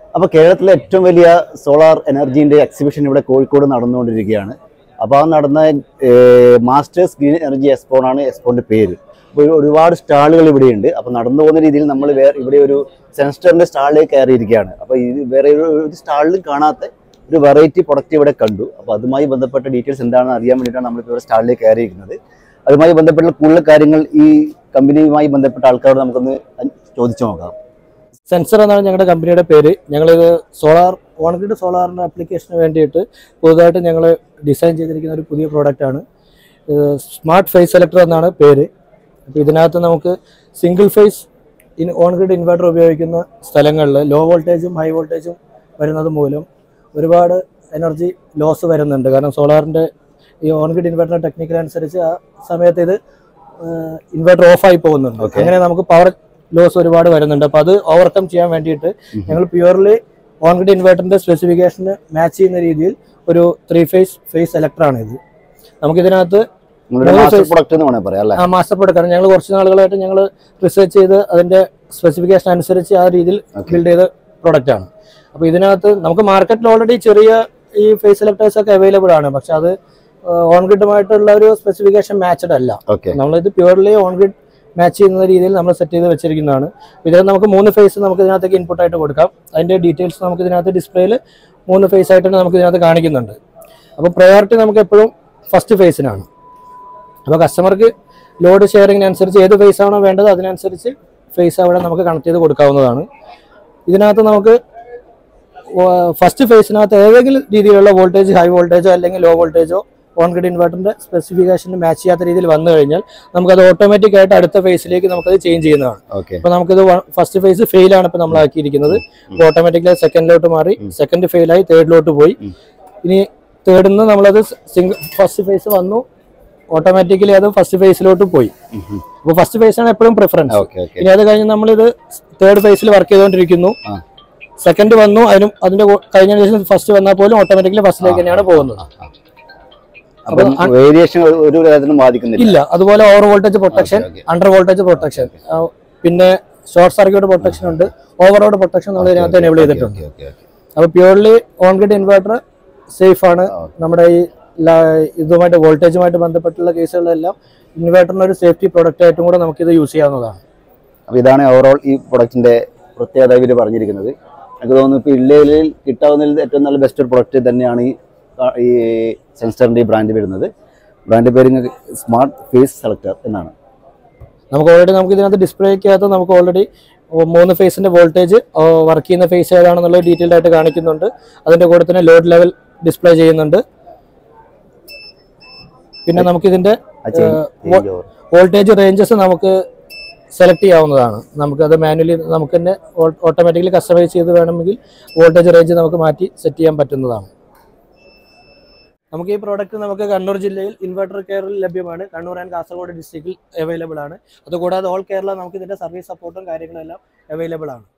അപ്പോൾ കേരളത്തിലെ ഏറ്റവും വലിയ സോളാർ എനർജീൻ്റെ എക്സിബിഷൻ ഇവിടെ കോഴിക്കോട് നടന്നുകൊണ്ടിരിക്കുകയാണ് അപ്പോൾ ആ നടന്ന മാസ്റ്റേഴ്സ് ഗ്രീൻ എനർജി എക്സ്പോൺ ആണ് എക്സ്പോണിൻ്റെ പേര് അപ്പോൾ ഒരു- ഒരുപാട് സ്റ്റാളുകൾ ഇവിടെയുണ്ട് അപ്പോൾ നടന്നു പോകുന്ന രീതിയിൽ നമ്മൾ വേറെ ഇവിടെ ഒരു സെൻസ്റ്ററിൻ്റെ സ്റ്റാളിലേക്ക് കയറിയിരിക്കുകയാണ് അപ്പോൾ ഇത് വേറെ ഒരു ഒരു സ്റ്റാളിലും കാണാത്ത ഒരു വെറൈറ്റി പ്രൊഡക്റ്റ് ഇവിടെ കണ്ടു അപ്പോൾ അതുമായി ബന്ധപ്പെട്ട ഡീറ്റെയിൽസ് എന്താണെന്ന് അറിയാൻ വേണ്ടിയിട്ടാണ് നമ്മളിപ്പോൾ ഇവിടെ സ്റ്റാളിലേക്ക് കയറിയിരിക്കുന്നത് അതുമായി ബന്ധപ്പെട്ട കൂടുതൽ കാര്യങ്ങൾ ഈ കമ്പനിയുമായി ബന്ധപ്പെട്ട ആൾക്കാരോട് നമുക്കൊന്ന് ചോദിച്ചു നോക്കാം സെൻസർ എന്നാണ് ഞങ്ങളുടെ കമ്പനിയുടെ പേര് ഞങ്ങളിത് സോളാർ ഓൺഗ്രിഡ് സോളാറിൻ്റെ ആപ്ലിക്കേഷന് വേണ്ടിയിട്ട് പുതുതായിട്ട് ഞങ്ങൾ ഡിസൈൻ ചെയ്തിരിക്കുന്ന ഒരു പുതിയ പ്രോഡക്റ്റാണ് സ്മാർട്ട് ഫേസ് സെലക്ടർ എന്നാണ് പേര് അപ്പോൾ ഇതിനകത്ത് നമുക്ക് single phase in on grid inverter ഉപയോഗിക്കുന്ന സ്ഥലങ്ങളിൽ ലോ വോൾട്ടേജും ഹൈ വോൾട്ടേജും വരുന്നത് മൂലം ഒരുപാട് എനർജി ലോസ് വരുന്നുണ്ട് കാരണം സോളാറിൻ്റെ ഈ ഓൺഗ്രിഡ് ഇൻവെർട്ടർ ടെക്നിക്കൽ അനുസരിച്ച് ആ സമയത്ത് ഇത് ഇൻവെർട്ടർ ഓഫായി പോകുന്നുണ്ട് Okay. അങ്ങനെ നമുക്ക് പവർ ലോസ് ഒരുപാട് വരുന്നുണ്ട് അപ്പോൾ അത് ഓവർകം ചെയ്യാൻ വേണ്ടിയിട്ട് ഞങ്ങൾ പ്യുവർലി ഓൺഗ്രിഡ് ഇൻവെർട്ടറിന്റെ സ്പെസിഫിക്കേഷന് മാച്ച് ചെയ്യുന്ന രീതിയിൽ ഒരു ത്രീ ഫേസ് ഫേസ് സെലക്ടറാണ് ഇത് നമുക്കിതിനകത്ത് നിങ്ങളുടെ മൂന്ന് മാസ്റ്റർ size- പ്രൊഡക്റ്റ് എന്ന് വേണേൽ പറയാം അല്ലേ ആ മാസ്റ്റർ പ്രൊഡക്റ്റ് ആണ് ഞങ്ങൾ കുറച്ച് നാളുകളായിട്ട് ഞങ്ങൾ റിസർച്ച് ചെയ്ത് അതിന്റെ സ്പെസിഫിക്കേഷൻ അനുസരിച്ച് ആ രീതിയിൽ Okay. ബിൽഡ് ചെയ്ത പ്രൊഡക്റ്റ് ആണ് അപ്പോൾ ഇതിനകത്ത് നമുക്ക് മാർക്കറ്റിൽ ഓൾറെഡി ചെറിയ ഈ ഫേസ് സെലക്ടേഴ്സ് ഒക്കെ അവൈലബിൾ ആണ് പക്ഷെ അത് ഓൺ ഗ്രിഡുമായിട്ടുള്ള ഒരു സ്പെസിഫിക്കേഷൻ മാച്ച്ഡ് അല്ല ഓക്കെ നമ്മളിത് പ്യുവർലി ഓൺ ഗ്രിഡ് മാച്ച് ചെയ്യുന്ന രീതിയിൽ നമ്മൾ സെറ്റ് ചെയ്ത് വെച്ചിരിക്കുന്നതാണ് ഇതിൽ നമുക്ക് മൂന്ന് ഫേസ് നമുക്ക് ഇതിനകത്തേക്ക് ഇൻപുട്ട് ആയിട്ട് കൊടുക്കാം അതിന്റെ ഡീറ്റെയിൽസ് നമുക്ക് ഇതിനകത്ത് ഡിസ്പ്ലേയിൽ മൂന്ന് ഫേസ് ആയിട്ട് നമുക്ക് ഇതിനകത്ത് കാണിക്കുന്നുണ്ട് അപ്പോൾ പ്രയോറിറ്റി നമുക്ക് എപ്പോഴും ഫസ്റ്റ് ഫേസിനാണ് അപ്പോൾ കസ്റ്റമർക്ക് ലോഡ് ഷെയറിങ്ങിനനുസരിച്ച് ഏത് ഫേസ് ആണോ വേണ്ടത് അതിനനുസരിച്ച് ഫേസ് അവിടെ നമുക്ക് കണക്ട് ചെയ്ത് കൊടുക്കാവുന്നതാണ് ഇതിനകത്ത് നമുക്ക് ഫസ്റ്റ് ഫേസിനകത്ത് ഏതെങ്കിലും രീതിയിലുള്ള വോൾട്ടേജ് ഹൈ വോൾട്ടേജോ അല്ലെങ്കിൽ ലോ വോൾട്ടേജോ ഓൺ ഗ്രിഡ് ഇൻവെർട്ടറിന്റെ സ്പെസിഫിക്കേഷന് മാച്ച് ചെയ്യാത്ത രീതിയിൽ വന്നു കഴിഞ്ഞാൽ നമുക്കത് ഓട്ടോമാറ്റിക് ആയിട്ട് അടുത്ത ഫേസിലേക്ക് നമുക്കത് ചേഞ്ച് ചെയ്യുന്നതാണ് ഓക്കെ ഇപ്പൊ നമുക്കിത് ഫസ്റ്റ് ഫേസ് ഫെയിൽ ആണ് ഇപ്പൊ നമ്മൾ ആക്കിയിരിക്കുന്നത് ഓട്ടോമാറ്റിക്കലി സെക്കൻഡിലോട്ട് മാറി സെക്കൻഡ് ഫെയിൽ ആയി തേർഡിലോട്ട് പോയി ഉം. ഇനി തേർഡിൽ നിന്ന് നമ്മളത് സിംഗിൾ ഫസ്റ്റ് ഫേസ് വന്നു ഓട്ടോമാറ്റിക്കലി അത് ഫസ്റ്റ് ഫേസിലോട്ട് പോയി അപ്പൊ ഫസ്റ്റ് ഫേസ് ആണ് എപ്പോഴും പ്രിഫറൻസ് ഓക്കെ ഓക്കെ ഇനി അത് കഴിഞ്ഞ് നമ്മളിത് തേർഡ് ഫേസിൽ വർക്ക് ചെയ്തുകൊണ്ടിരിക്കുന്നു ആ. സെക്കൻഡ് വന്നു അതിനും അതിന്റെ കൂ- കഴിഞ്ഞ ശേഷം ഫസ്റ്റ് വന്നാൽ പോലും ഓട്ടോമാറ്റിക്കലി ഫസ്റ്റിലേക്ക് തന്നെയാണ് പോകുന്നത് അപ്പം വേരിയേഷൻ ഒരു തരത്തിലും ബാധിക്കുന്നില്ല ഇല്ല അതുപോലെ over voltage protection okay. Under voltage protection പിന്നെ ഷോർട്ട് സർക്യൂട്ട് പ്രൊട്ടക്ഷൻ ഉണ്ട് ഓവറോഡ് പ്രൊട്ടക്ഷൻ നമ്മൾ ഇതിനകത്ത് എനേബിൾ ചെയ്തിട്ടുണ്ട് ഓക്കെ ഓക്കെ അപ്പോൾ purely on grid inverter safe ആണ് നമ്മുടെ ഈ ല- ഇതുമായിട്ട് വോൾട്ടേജുമായിട്ട് ബന്ധപ്പെട്ടുള്ള കേസുകളിലെല്ലാം ഇൻവെർട്ടറിന് ഒരു സേഫ്റ്റി പ്രൊഡക്റ്റ് ആയിട്ടും കൂടെ നമുക്കിത് യൂസ് ചെയ്യാവുന്നതാണ് അപ്പോൾ ഇതാണ് ഓവറോൾ ഈ പ്രൊഡക്റ്റിന്റെ പ്രത്യേകത ഇവർ പറഞ്ഞിരിക്കുന്നത് എനിക്ക് തോന്നുന്നു ഇപ്പോൾ ഇല്ലയിൽ കിട്ടാവുന്നതിൽ ഏറ്റവും നല്ല ബെസ്റ്റ് ഒരു പ്രൊഡക്റ്റ് തന്നെയാണ് ഈ ആ, ഈ സെൻസറിന്റെ ഈ ബ്രാൻഡ് വരുന്നത് ബ്രാൻഡ് പേര് സ്മാർട്ട് ഫേസ് സെലക്ടർ എന്നാണ് നമുക്ക് ഓൾറെഡി നമുക്ക് ഇതിനകത്ത് ഡിസ്പ്ലേക്കകത്ത് നമുക്ക് ഓൾറെഡി മൂന്ന് ഫേസിന്റെ വോൾട്ടേജ് വർക്ക് ചെയ്യുന്ന ഫേസ് ഏതാണെന്നുള്ള ഡീറ്റെയിൽഡ് ആയിട്ട് കാണിക്കുന്നുണ്ട് അതിന്റെ കൂടെ തന്നെ ലോഡ് ലെവൽ ഡിസ്പ്ലേ ചെയ്യുന്നുണ്ട് പിന്നെ നമുക്കിതിന്റെ ആ change- change over. Voltage ranges നമുക്ക് സെലക്ട് ചെയ്യാവുന്നതാണ് നമുക്കത് മാനുവലി നമുക്ക് തന്നെ ഓട്ടോമാറ്റിക്കലി കസ്റ്റമൈസ് ചെയ്ത് വേണമെങ്കിൽ വോൾട്ടേജ് റേഞ്ച് നമുക്ക് മാറ്റി സെറ്റ് ചെയ്യാൻ പറ്റുന്നതാണ് നമുക്ക് ഈ പ്രോഡക്റ്റ് നമുക്ക് കണ്ണൂർ ജില്ലയിൽ ഇൻവെർട്ടർ കെയറിൽ ലഭ്യമാണ് കണ്ണൂർ ആൻഡ് കാസർഗോഡ് ഡിസ്ട്രിക്റ്റിൽ അവൈലബിൾ ആണ് അതുകൂടാതെ ഓൾ കേരള നമുക്ക് ഇതിന്റെ സർവീസ് സപ്പോർട്ടും കാര്യങ്ങളെല്ലാം അവൈലബിൾ ആണ്